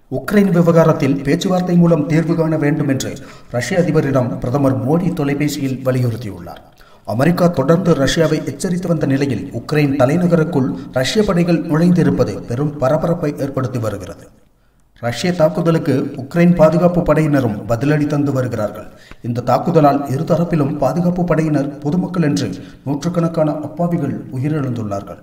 Ukraine விவகாரத்தில் பேச்சுவார்த்தை மூலம் தீர்வு காண வேண்டும் என்று ரஷ்ய அதிபரிடம் பிரதமர் மோடி தொலைபேசியில் வலியுறுத்தியுள்ளார் அமெரிக்கா தொடர்ந்து ரஷ்யாவை எச்சரித்து வந்த நிலையில் உக்ரைன் தலைநகருக்குள் ரஷ்ய படைகள் நுழைந்திருப்பது பெரும் பரபரப்பை ஏற்படுத்தி வருகிறது ரஷ்ய தாக்குதலுக்கு உக்ரைன் பாதுகாப்பு படையினரும் பதிலடி தந்து வருகிறார்கள் இந்த தாக்குதலால் இருதரப்பிலும் பாதுகாப்பு படையினர் பொதுமக்கள் என்று நூற்றுக்கணக்கான அப்பாவிகள் உயிரிழந்துள்ளார்கள்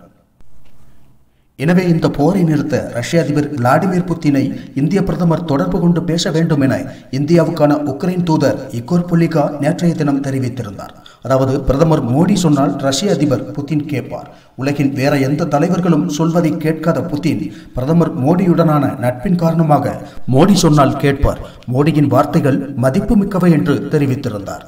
எனவே இந்த போரை நிறுத்த ரஷ்ய அதிபர் விளாடிமிர் புத்தினை இந்திய பிரதமர் தொடர்பு கொண்டு பேச வேண்டும் என இந்தியாவுக்கான உக்ரைன் தூதர் இகோர் புலிகா நேற்றைய தினம் தெரிவித்திருந்தார் அதாவது பிரதமர் மோடி சொன்னால் ரஷ்ய அதிபர் புத்தின் கேட்பார் உலகின் வேற எந்த தலைவர்களும் சொல்வதை கேட்காத புத்தின் பிரதமர் மோடியுடனான நட்பின் காரணமாக மோடி சொன்னால் கேட்பார் மோடியின் வார்த்தைகள் மதிப்புமிக்கவை என்று தெரிவித்திருந்தார்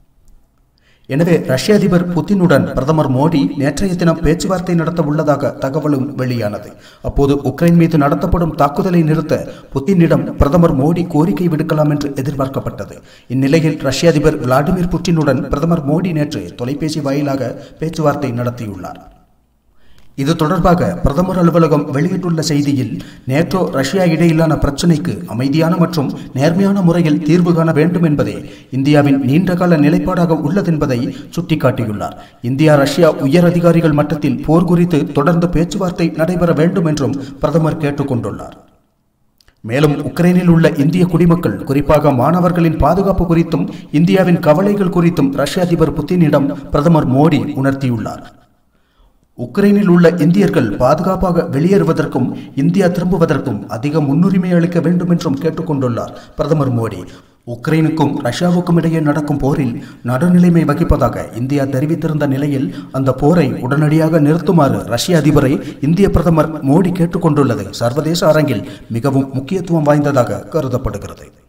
எனவே ரஷ்ய அதிபர் புத்தினுடன் பிரதமர் மோடி நேற்றைய தினம் பேச்சுவார்த்தை நடத்த உள்ளதாக தகவலும் வெளியானது அப்போது உக்ரைன் மீது நடத்தப்படும் தாக்குதலை நிறுத்த புத்தினிடம் பிரதமர் மோடி கோரிக்கை விடுக்கலாம் என்று எதிர்பார்க்கப்பட்டது இந்நிலையில் ரஷ்ய அதிபர் விளாடிமிர் புட்டினுடன் பிரதமர் மோடி நேற்று தொலைபேசி வாயிலாக பேச்சுவார்த்தை நடத்தியுள்ளார் இது தொடர்பாக பிரதமர் அலுவலகம் வெளியிட்டுள்ள செய்தியில் நேட்டோ ரஷ்யா இடையிலான பிரச்சினைக்கு அமைதியான மற்றும் நேர்மையான முறையில் தீர்வு காண வேண்டும் என்பதே இந்தியாவின் நீண்டகால நிலைப்பாடாக உள்ளதென்பதை சுட்டிக்காட்டியுள்ளார் இந்தியா ரஷ்யா உயர் அதிகாரிகள் மட்டத்தில் போர் குறித்து தொடர்ந்து பேச்சுவார்த்தை நடைபெற வேண்டும் என்றும் பிரதமர் கேட்டுக்கொண்டுள்ளார் மேலும் உக்ரைனில் உள்ள இந்திய குடிமக்கள் குறிப்பாக மாணவர்களின் பாதுகாப்பு குறித்தும் இந்தியாவின் கவலைகள் குறித்தும் ரஷ்ய அதிபர் புத்தினிடம் பிரதமர் மோடி உணர்த்தியுள்ளார் உக்ரைனில் உள்ள இந்தியர்கள் பாதுகாப்பாக வெளியேறுவதற்கும் இந்தியா திரும்புவதற்கும் அதிக முன்னுரிமை அளிக்க வேண்டும் என்றும் கேட்டுக்கொண்டுள்ளார் பிரதமர் மோடி உக்ரைனுக்கும் ரஷ்யாவுக்கும் இடையே நடக்கும் போரில் நடுநிலைமை வகிப்பதாக இந்தியா தெரிவித்திருந்த நிலையில் அந்த போரை உடனடியாக நிறுத்துமாறு ரஷ்ய அதிபரை இந்திய பிரதமர் மோடி கேட்டுக்கொண்டுள்ளது சர்வதேச அரங்கில் மிகவும் முக்கியத்துவம் வாய்ந்ததாக கருதப்படுகிறது